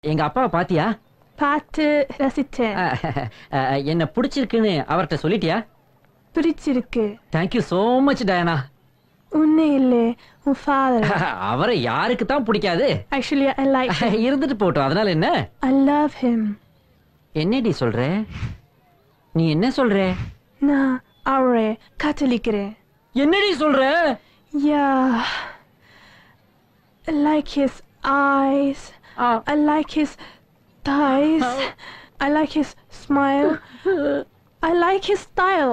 எங்க அப்பாவை பாத்தியா பார்த்து ரசித்தேன் அஹ், அஹ், என்ன பிடிச்சிருக்குன்னு அவர்கிட்ட சொல்லிட்டியா பிடிச்சிருக்கு தேங்க்யூ சோ மச் டயனா உன்னை இல்லை உன் ஃபாதர் அவரை யாருக்கு தான் பிடிக்காது ஆக்சுவலி ஐ லைக் இருந்துட்டு போட்டோம் அதனால என்ன ஐ லவ் ஹிம் என்னடி சொல்ற நீ என்ன சொல்ற நான் அவரை காதலிக்கிறேன் என்னடி சொல்ற Yeah. I like his eyes. Ah, I like his thighs. I like his smile. I like his style.